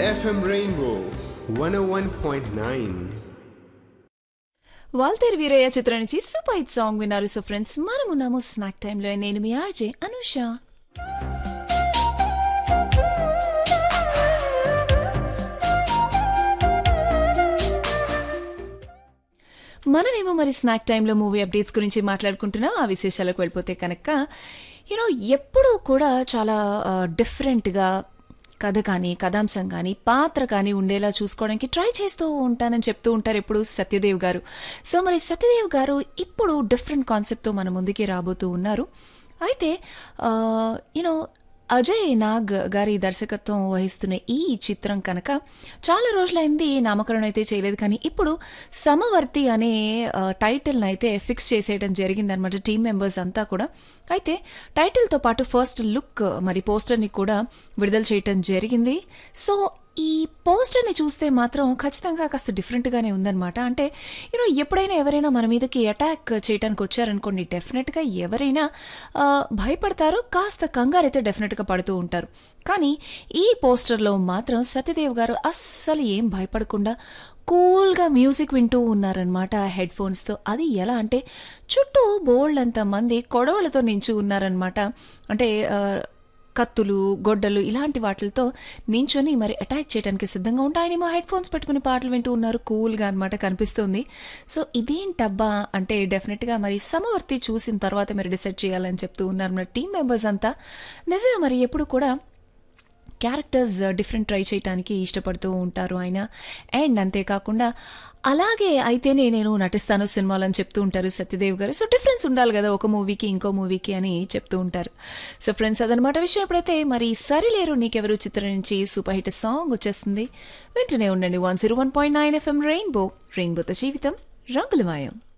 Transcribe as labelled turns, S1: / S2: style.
S1: FM Rainbow 101.9.
S2: Waltair Veerayya చిత్రం నుంచి super hit song విన్నారు సో ఫ్రెండ్స్ మనమున్నాము స్నాక్ టైంలో నేను మీ ఆర్జే అనుష మనమేమో మరి స్నాక్ టైంలో మూవీ అప్డేట్స్ గురించి మాట్లాడుకుంటున్నాం ఆ విశేషాలకు వెళ్ళిపోతే కనుక యూనో ఎప్పుడూ కూడా చాలా డిఫరెంట్గా కథ కానీ కథాంశం కానీ పాత్ర కానీ ఉండేలా చూసుకోవడానికి ట్రై చేస్తూ ఉంటానని చెప్తూ ఉంటారు ఎప్పుడు సత్యదేవ్ గారు సో మరి సత్యదేవ్ గారు ఇప్పుడు డిఫరెంట్ కాన్సెప్ట్తో మన ముందుకి రాబోతూ ఉన్నారు అయితే యూనో అజయ్ నాగ్ గారి దర్శకత్వం వహిస్తున్న ఈ చిత్రం కనుక చాలా రోజులైంది నామకరణం అయితే చేయలేదు కానీ ఇప్పుడు సమవర్తి అనే టైటిల్ని అయితే ఫిక్స్ చేసేయడం జరిగిందనమాట టీం మెంబర్స్ అంతా కూడా అయితే టైటిల్తో పాటు ఫస్ట్ లుక్ మరి పోస్టర్ని కూడా విడుదల చేయటం జరిగింది సో ఈ పోస్టర్ని చూస్తే మాత్రం ఖచ్చితంగా కాస్త డిఫరెంట్గానే ఉందన్నమాట అంటే యూనో ఎప్పుడైనా ఎవరైనా మన మీదకి అటాక్ చేయడానికి వచ్చారనుకోండి డెఫినెట్గా ఎవరైనా ఆ, భయపడతారు కాస్త కంగారు అయితే డెఫినెట్గా పడుతూ ఉంటారు కానీ ఈ పోస్టర్లో మాత్రం సత్యదేవ్ గారు అస్సలు ఏం భయపడకుండా కూల్గా మ్యూజిక్ వింటూ ఉన్నారనమాట హెడ్ ఫోన్స్తో అది ఎలా అంటే చుట్టూ బోల్డ్ అంత మంది కొడవలతో నించు ఉన్నారనమాట అంటే ఆ, కత్తులు గొడ్డలు ఇలాంటి వాటితో నించొని మరి అటాక్ చేయడానికి సిద్ధంగా ఉంటే ఆయనేమో హెడ్ ఫోన్స్ పెట్టుకుని పాటలు వింటూ ఉన్నారు కూల్గా అనమాట కనిపిస్తుంది సో ఇదేంటబ్బా అంటే డెఫినెట్గా మరి సమవర్తి చూసిన తర్వాత మీరు డిసైడ్ చేయాలని చెప్తూ ఉన్నారు మన టీం మెంబర్స్ అంతా నిజమే మరి ఎప్పుడు కూడా క్యారెక్టర్స్ డిఫరెంట్ ట్రై చేయడానికి ఇష్టపడుతూ ఉంటారు ఆయన అండ్ అంతేకాకుండా అలాగే అయితేనే నేను నటిస్తాను సినిమాలు అని చెప్తూ ఉంటారు సత్యదేవ్ గారు సో డిఫరెన్స్ ఉండాలి కదా ఒక మూవీకి ఇంకో మూవీకి అని చెప్తూ ఉంటారు సో ఫ్రెండ్స్ అదనమాట విషయం ఎప్పుడైతే మరి సరిలేరు నీకెవరు చిత్రం నుంచి సూపర్ హిట్ సాంగ్ వచ్చేస్తుంది వెంటనే ఉండండి one zero one point nine FM rainbow రెయిన్బోతో జీవితం రంగులమయం